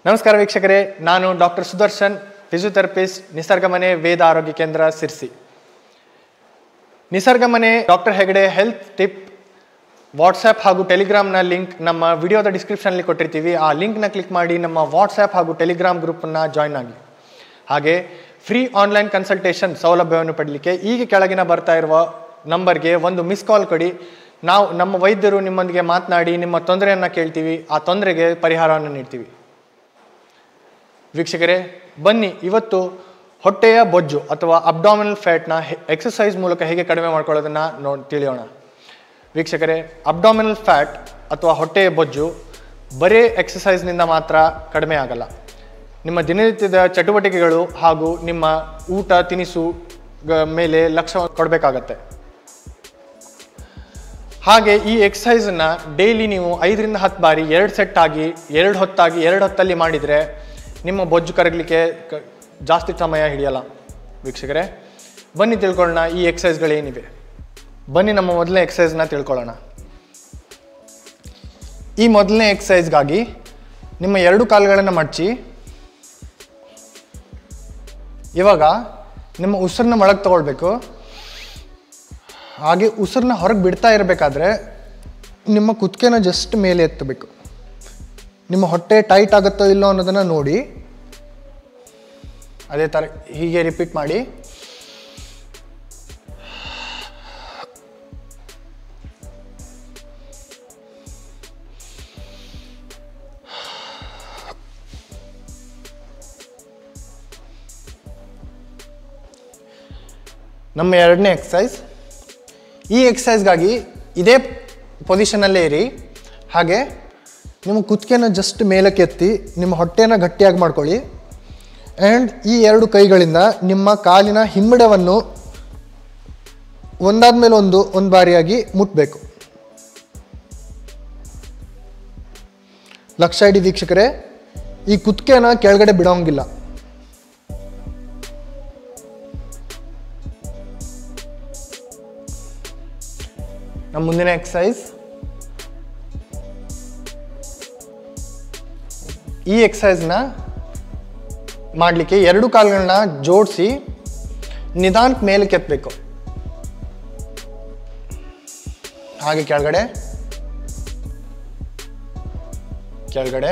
ನಮಸ್ಕಾರ ವೀಕ್ಷಕರೇ ನಾನು doctor Sudarshan physiotherapist Nisargamane Veda Arogya Kendra Sirsi Nisargamane doctor Hegde health tip WhatsApp ಹಾಗೂ ಟೆಲಿಗ್ರಾಮ್ನ ಲಿಂಕ್ ನಮ್ಮ ವಿಡಿಯೋದ ಡಿಸ್ಕ್ರಿಪ್ಷನಲ್ಲಿ ಕೊಟ್ಟಿರ್ತೀವಿ ಆ ಲಿಂಕ್ನ ಕ್ಲಿಕ್ ಮಾಡಿ ನಮ್ಮ ವಾಟ್ಸ್ಆ್ಯಪ್ ಹಾಗೂ ಟೆಲಿಗ್ರಾಮ್ ಗ್ರೂಪನ್ನು ಜಾಯ್ನ್ ಆಗಿ ಹಾಗೆ ಫ್ರೀ ಆನ್ಲೈನ್ ಕನ್ಸಲ್ಟೇಷನ್ ಸೌಲಭ್ಯವನ್ನು ಪಡಲಿಕ್ಕೆ ಈಗ ಕೆಳಗಿನ ಬರ್ತಾ ಇರುವ ನಂಬರ್ಗೆ ಒಂದು ಮಿಸ್ ಕಾಲ್ ಕೊಡಿ ನಾವು ನಮ್ಮ ವೈದ್ಯರು ನಿಮ್ಮೊಂದಿಗೆ ಮಾತನಾಡಿ ನಿಮ್ಮ ತೊಂದರೆಯನ್ನು ಕೇಳ್ತೀವಿ ಆ ತೊಂದರೆಗೆ ಪರಿಹಾರವನ್ನು ನೀಡ್ತೀವಿ ವೀಕ್ಷಕರೇ ಬನ್ನಿ ಇವತ್ತು ಹೊಟ್ಟೆಯ ಬೊಜ್ಜು ಅಥವಾ ಅಬ್ಡಾಮಿನಲ್ ಫ್ಯಾಟ್ನ ಎಕ್ಸಸೈಸ್ ಮೂಲಕ ಹೇಗೆ ಕಡಿಮೆ ಮಾಡ್ಕೊಳ್ಳೋದನ್ನು ನೋಡಿ ತಿಳಿಯೋಣ ವೀಕ್ಷಕರೇ ಅಬ್ಡಾಮಿನಲ್ ಫ್ಯಾಟ್ ಅಥವಾ ಹೊಟ್ಟೆಯ ಬೊಜ್ಜು ಬರೀ ಎಕ್ಸಸೈಸ್ನಿಂದ ಮಾತ್ರ ಕಡಿಮೆ ಆಗಲ್ಲ ನಿಮ್ಮ ದಿನನಿತ್ಯದ ಚಟುವಟಿಕೆಗಳು ಹಾಗೂ ನಿಮ್ಮ ಊಟ ತಿನಿಸು ಗ- ಮೇಲೆ ಲಕ್ಷ್ಯ ಕೊಡಬೇಕಾಗತ್ತೆ ಹಾಗೆ ಈ ಎಕ್ಸಸೈಸನ್ನು ಡೈಲಿ ನೀವು ಐದರಿಂದ ಹತ್ತು ಬಾರಿ ಎರಡು ಸೆಟ್ ಆಗಿ ಎರಡು ಹೊತ್ತಾಗಿ ಎರಡು ಹೊತ್ತಲ್ಲಿ ಮಾಡಿದರೆ ನಿಮ್ಮ ಬೊಜ್ಜು ಕರಗಲಿಕ್ಕೆ ಕ- ಜಾಸ್ತಿ ಸಮಯ ಹಿಡಿಯಲ್ಲ ವೀಕ್ಷಕರೇ ಬನ್ನಿ ತಿಳ್ಕೊಳ್ಳೋಣ ಈ ಎಕ್ಸಸೈಸ್ಗಳೇನಿವೆ ಬನ್ನಿ ನಮ್ಮ ಮೊದಲನೇ ಎಕ್ಸಸೈಸ್ನ ತಿಳ್ಕೊಳ್ಳೋಣ ಈ ಮೊದಲನೇ ಎಕ್ಸಸೈಸ್ಗಾಗಿ ನಿಮ್ಮ ಎರಡು ಕಾಲುಗಳನ್ನು ಮಡಚಿ ಇವಾಗ ನಿಮ್ಮ ಉಸಿರನ್ನ ಒಳಗೆ ತಗೊಳ್ಬೇಕು ಹಾಗೆ ಉಸಿರನ್ನ ಹೊರಗೆ ಬಿಡ್ತಾ ಇರಬೇಕಾದ್ರೆ ನಿಮ್ಮ ಕುತ್ತಿಗೆನ ಜಸ್ಟ್ ಮೇಲೆ ಎತ್ತಬೇಕು ನಿಮ್ಮ ಹೊಟ್ಟೆ ಟೈಟ್ ಆಗುತ್ತೋ ಇಲ್ಲೋ ಅನ್ನೋದನ್ನು ನೋಡಿ ಅದೇ ಥರ ಹೀಗೆ ರಿಪೀಟ್ ಮಾಡಿ ನಮ್ಮ ಎರಡನೇ ಎಕ್ಸಸೈಸ್ ಈ ಎಕ್ಸಸೈಸ್ಗಾಗಿ ಇದೇ ಪೊಸಿಷನಲ್ಲೇ ಇರಿ ಹಾಗೆ ನಿಮ್ಮ ಕುತ್ತಿಗೆನ ಜಸ್ಟ್ ಮೇಲಕ್ಕೆ ಎತ್ತಿ ನಿಮ್ಮ ಹೊಟ್ಟೆನ ಗಟ್ಟಿಯಾಗಿ ಮಾಡ್ಕೊಳ್ಳಿ ಆ್ಯಂಡ್ ಈ ಎರಡು ಕೈಗಳಿಂದ ನಿಮ್ಮ ಕಾಲಿನ ಹಿಮ್ಮಡವನ್ನು ಒಂದಾದ್ಮೇಲೆ ಒಂದು ಒಂದು ಬಾರಿಯಾಗಿ ಮುಟ್ಟಬೇಕು ಲಕ್ಷ ಇಡಿ ವೀಕ್ಷಕರೇ ಈ ಕುತ್ತಿಗೆನ ಕೆಳಗಡೆ ಬಿಡೋಂಗಿಲ್ಲ ನಮ್ಮ ಮುಂದಿನ ಎಕ್ಸಸೈಸ್ ಈ ಎಕ್ಸಸೈಸ್ನ ಮಾಡಲಿಕ್ಕೆ ಎರಡು ಕಾಲುಗಳನ್ನ ಜೋಡಿಸಿ ನಿಧಾನಕ್ಕೆ ಮೇಲೆ ಕೆತ್ತಬೇಕು ಹಾಗೆ ಕೆಳಗಡೆ ಕೆಳಗಡೆ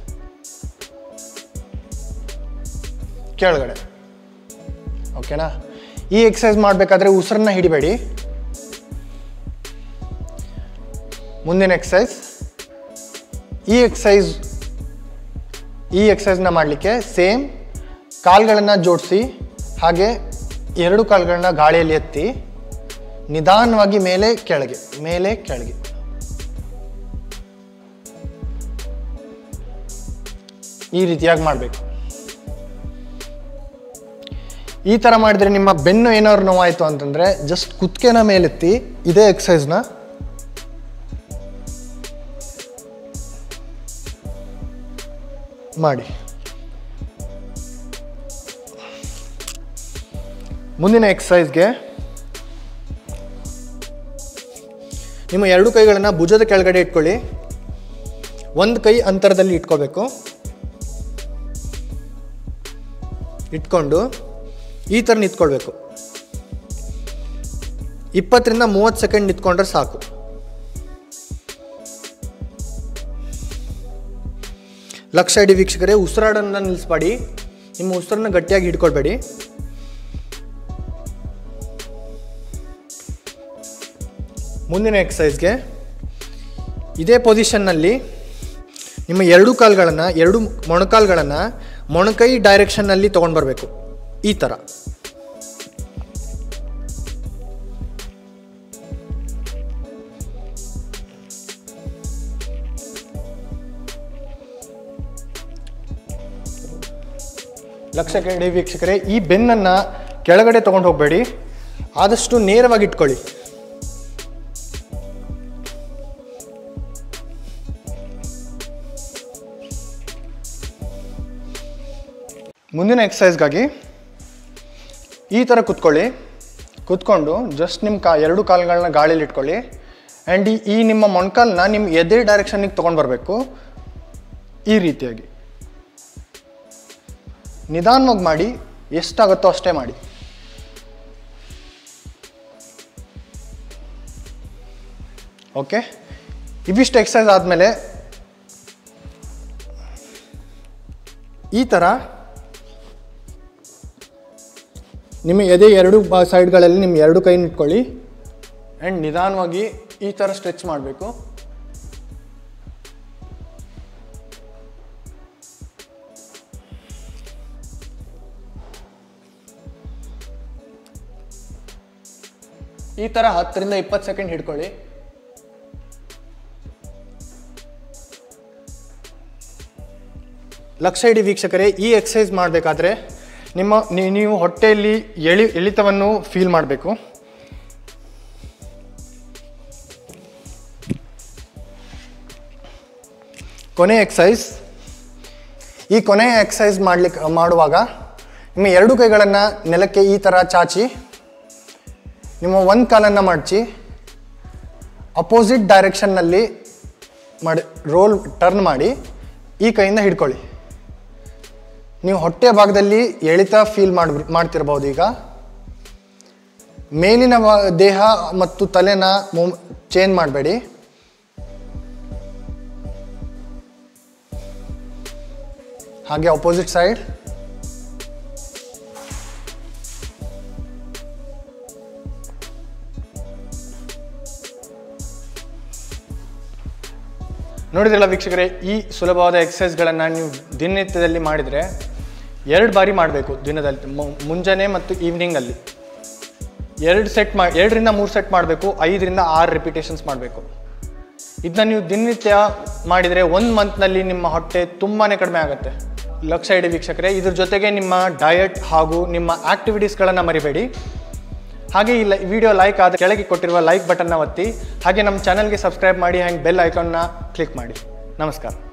ಕೆಳಗಡೆ ಓಕೆನಾ ಈ ಎಕ್ಸಸೈಸ್ ಮಾಡಬೇಕಾದ್ರೆ ಉಸಿರನ್ನ ಹಿಡಿಬೇಡಿ ಮುಂದಿನ ಎಕ್ಸಸೈಸ್ ಈ ಎಕ್ಸಸೈಸ್ ಈ ಎಕ್ಸಸೈಸ್ನ ಮಾಡಲಿಕ್ಕೆ ಸೇಮ್ ಕಾಲ್ಗಳನ್ನು ಜೋಡಿಸಿ ಹಾಗೆ ಎರಡು ಕಾಲ್ಗಳನ್ನ ಗಾಳಿಯಲ್ಲಿ ಎತ್ತಿ ನಿಧಾನವಾಗಿ ಮೇಲೆ ಕೆಳಗೆ ಮೇಲೆ ಕೆಳಗೆ ಈ ರೀತಿಯಾಗಿ ಮಾಡಬೇಕು ಈ ಥರ ಮಾಡಿದ್ರೆ ನಿಮ್ಮ ಬೆನ್ನು ಏನಾದ್ರು ನೋವಾಯಿತು ಅಂತಂದರೆ ಜಸ್ಟ್ ಕುತ್ತಿಗೆನ ಮೇಲೆತ್ತಿ ಇದೇ ಎಕ್ಸಸೈಸ್ನ ಮಾಡಿ ಮುಂದಿನ ಎಕ್ಸಸೈಸ್ಗೆ ನಿಮ್ಮ ಎರಡು ಕೈಗಳನ್ನು ಭುಜದ ಕೆಳಗಡೆ ಇಟ್ಕೊಳ್ಳಿ ಒಂದು ಕೈ ಅಂತರದಲ್ಲಿ ಇಟ್ಕೋಬೇಕು ಇಟ್ಕೊಂಡು ಈ ಥರ ನಿಂತ್ಕೊಳ್ಬೇಕು ಇಪ್ಪತ್ತರಿಂದ ಮೂವತ್ತು ಸೆಕೆಂಡ್ ನಿಂತ್ಕೊಂಡ್ರೆ ಸಾಕು ಲಕ್ಷ ಇಡಿ ವೀಕ್ಷಕರೇ ಉಸಿರಾಡೋದನ್ನ ನಿಲ್ಲಿಸ್ಬೇಡಿ ನಿಮ್ಮ ಉಸಿರನ್ನ ಗಟ್ಟಿಯಾಗಿ ಹಿಡ್ಕೊಳ್ಬೇಡಿ ಮುಂದಿನ ಎಕ್ಸಸೈಸ್ಗೆ ಇದೇ ಪೊಸಿಷನ್ನಲ್ಲಿ ನಿಮ್ಮ ಎರಡು ಕಾಲುಗಳನ್ನು ಎರಡು ಮೊಣಕಾಲುಗಳನ್ನು ಮೊಣಕೈ ಡೈರೆಕ್ಷನ್ನಲ್ಲಿ ತೊಗೊಂಡು ಬರಬೇಕು ಈ ಥರ ಲಕ್ಷ ಕೆಳಗಡೆ ವೀಕ್ಷಕರೇ ಈ ಬೆನ್ನನ್ನು ಕೆಳಗಡೆ ತೊಗೊಂಡು ಹೋಗಬೇಡಿ ಆದಷ್ಟು ನೇರವಾಗಿ ಇಟ್ಕೊಳ್ಳಿ ಮುಂದಿನ ಎಕ್ಸಸೈಸ್ಗಾಗಿ ಈ ಥರ ಕುತ್ಕೊಳ್ಳಿ ಕುತ್ಕೊಂಡು ಜಸ್ಟ್ ನಿಮ್ಮ ಕಾ ಎರಡು ಕಾಲುಗಳನ್ನ ಗಾಳಿಲಿ ಇಟ್ಕೊಳ್ಳಿ ಆ್ಯಂಡ್ ಈ ಈ ನಿಮ್ಮ ಮೊಣಕಾಲನ್ನ ನಿಮ್ಮ ಎದೆ ಡೈರೆಕ್ಷನ್ನಿಗೆ ತೊಗೊಂಡು ಬರಬೇಕು ಈ ರೀತಿಯಾಗಿ ನಿಧಾನವಾಗಿ ಮಾಡಿ ಎಷ್ಟಾಗುತ್ತೋ ಅಷ್ಟೇ ಮಾಡಿ ಓಕೆ ಇವಿಷ್ಟು ಎಕ್ಸಸೈಸ್ ಆದಮೇಲೆ ಈ ಥರ ನಿಮ್ಮ ಎದೆ ಎರಡು ಬ ಸೈಡ್ಗಳಲ್ಲಿ ನಿಮ್ಮ ಎರಡು ಕೈನ ಇಟ್ಕೊಳ್ಳಿ ಆ್ಯಂಡ್ ನಿಧಾನವಾಗಿ ಈ ಥರ ಸ್ಟ್ರೆಚ್ ಮಾಡಬೇಕು ಈ ಥರ ಹತ್ತರಿಂದ ಇಪ್ಪತ್ತು ಸೆಕೆಂಡ್ ಹಿಡ್ಕೊಳ್ಳಿ ಲಕ್ಷ ಇಡಿ ವೀಕ್ಷಕರೇ ಈ ಎಕ್ಸಸೈಸ್ ಮಾಡಬೇಕಾದ್ರೆ ನಿಮ್ಮ ನೀ- ನೀವು ಹೊಟ್ಟೆಯಲ್ಲಿ ಎಳಿ ಎಳಿತವನ್ನು ಫೀಲ್ ಮಾಡಬೇಕು ಕೊನೆ ಎಕ್ಸಸೈಸ್ ಈ ಕೊನೆಯ ಎಕ್ಸಸೈಸ್ ಮಾಡ್ಲಿಕ್ಕೆ ಮಾಡುವಾಗ ನಿಮ್ಮ ಎರಡು ಕೈಗಳನ್ನು ನೆಲಕ್ಕೆ ಈ ಥರ ಚಾಚಿ ನಿಮ್ಮ ಒಂದು ಕಾಲನ್ನು ಮಡಚಿ ಅಪೋಸಿಟ್ ಡೈರೆಕ್ಷನ್ನಲ್ಲಿ ಮಾಡಿ ರೋಲ್ ಟರ್ನ್ ಮಾಡಿ ಈ ಕೈಯಿಂದ ಹಿಡ್ಕೊಳ್ಳಿ ನೀವು ಹೊಟ್ಟೆ ಭಾಗದಲ್ಲಿ ಎಳಿತ ಫೀಲ್ ಮಾಡಿ ಮಾಡ್ತಿರ್ಬೋದು ಈಗ ಮೇಲಿನ ಭಾ- ದೇಹ ಮತ್ತು ತಲೆನ ಚೇಂಜ್ ಮಾಡಬೇಡಿ ಹಾಗೆ ಅಪೋಸಿಟ್ ಸೈಡ್ ನೋಡಿದ್ರಲ್ಲ ವೀಕ್ಷಕರೇ ಈ ಸುಲಭವಾದ ಎಕ್ಸಸೈಸ್ಗಳನ್ನು ನೀವು ದಿನನಿತ್ಯದಲ್ಲಿ ಮಾಡಿದರೆ ಎರಡು ಬಾರಿ ಮಾಡಬೇಕು ದಿನದಲ್ಲಿ ಮು- ಮುಂಜಾನೆ ಮತ್ತು ಈವ್ನಿಂಗಲ್ಲಿ ಎರಡು ಸೆಟ್ ಮಾ ಎರಡರಿಂದ ಮೂರು ಸೆಟ್ ಮಾಡಬೇಕು ಐದರಿಂದ ಆರು ರಿಪಿಟೇಷನ್ಸ್ ಮಾಡಬೇಕು ಇದನ್ನ ನೀವು ದಿನನಿತ್ಯ ಮಾಡಿದರೆ ಒಂದು ಮಂತ್ನಲ್ಲಿ ನಿಮ್ಮ ಹೊಟ್ಟೆ ತುಂಬಾ ಕಡಿಮೆ ಆಗುತ್ತೆ ಲಕ್ಷ ಇಡಿ ವೀಕ್ಷಕರೇ ಇದ್ರ ಜೊತೆಗೆ ನಿಮ್ಮ ಡಯಟ್ ಹಾಗೂ ನಿಮ್ಮ ಆಕ್ಟಿವಿಟೀಸ್ಗಳನ್ನು ಮರಿಬೇಡಿ ಹಾಗೆ ಈ ವಿಡಿಯೋ ಲೈಕ್ ಆದ ಕೆಳಗೆ ಕೊಟ್ಟಿರುವ ಲೈಕ್ ಬಟನ್ನ ಒತ್ತಿ ಹಾಗೆ ನಮ್ಮ ಚಾನಲ್ಗೆ ಸಬ್ಸ್ಕ್ರೈಬ್ ಮಾಡಿ ಆ್ಯಂಡ್ ಬೆಲ್ ಐಕಾನ್ನ ಕ್ಲಿಕ್ ಮಾಡಿ ನಮಸ್ಕಾರ